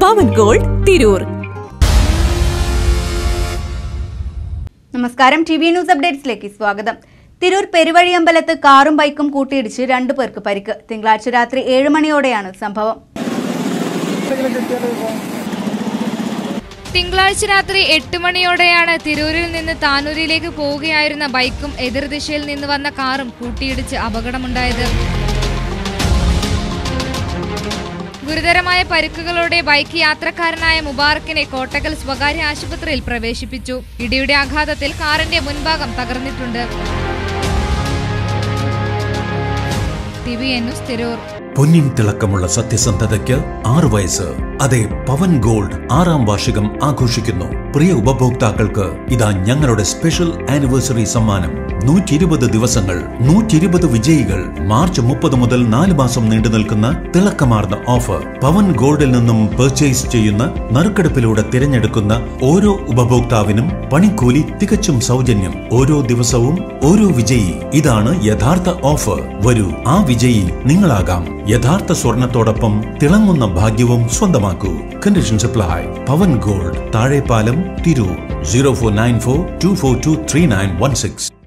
പവൻ gold Tirur നമസ്കാരം T V news അപ്ഡേറ്റ്സിലേക്ക് സ്വാഗതം തിരൂർ പെരുവഴിയമ്പലത്ത് കാറും ബൈക്കും കൂട്ടിയിടിച്ച് രണ്ടു പേർക്ക് പരിക്ക് തിങ്കളാഴ്ച രാത്രി ഏഴ് മണിയോടെയാണ് സംഭവം തിങ്കളാഴ്ച രാത്രി എട്ട് മണിയോടെയാണ് തിരൂരിൽ നിന്ന് താനൂരിലേക്ക് പോവുകയായിരുന്ന ബൈക്കും എതിർദിശയിൽ നിന്ന് വന്ന കാറും കൂട്ടിയിടിച്ച് അപകടമുണ്ടായത് ഗുരുതരമായ പരിക്കുകളോടെ ബൈക്ക് യാത്രക്കാരനായ മുബാറക്കിനെ കോട്ടക്കൽ സ്വകാര്യ ആശുപത്രിയിൽ പ്രവേശിപ്പിച്ചു ഇടിയുടെ ആഘാതത്തിൽ കാറിന്റെ മുൻഭാഗം തകർന്നിട്ടുണ്ട് T V N news Tirur പൊന്നിൻ തിളക്കമുള്ള സത്യസന്ധതയ്ക്ക് ആറ് വയസ്സ് അതെ പവൻ ഗോൾഡ് ആറാം വാർഷികം ആഘോഷിക്കുന്നു പ്രിയ ഉപഭോക്താക്കൾക്ക് ഇതാ ഞങ്ങളുടെ സ്പെഷ്യൽ ആനിവേഴ്സറി സമ്മാനം നൂറ്റി ഇരുപത് ദിവസങ്ങൾ നൂറ്റി ഇരുപത് വിജയികൾ മാർച്ച് മുപ്പത് മുതൽ നാല് മാസം നീണ്ടു നിൽക്കുന്ന തിളക്കമാർന്ന ഓഫർ പവൻ ഗോൾഡിൽ നിന്നും പർച്ചേസ് ചെയ്യുന്ന നറുക്കെടുപ്പിലൂടെ തിരഞ്ഞെടുക്കുന്ന ഓരോ ഉപഭോക്താവിനും പണിക്കൂലി തികച്ചും സൗജന്യം ഓരോ ദിവസവും ഓരോ വിജയി ഇതാണ് യഥാർത്ഥ ഓഫർ വരൂ ആ വിജയി നിങ്ങളാകാം യഥാർത്ഥ സ്വർണത്തോടൊപ്പം തിളങ്ങുന്ന ഭാഗ്യവും സ്വന്തമാക്കൂ കണ്ടീഷൻ സപ്ലൈ പവൻ gold Thazhepalam Tirur zero four nine four two four two three nine one six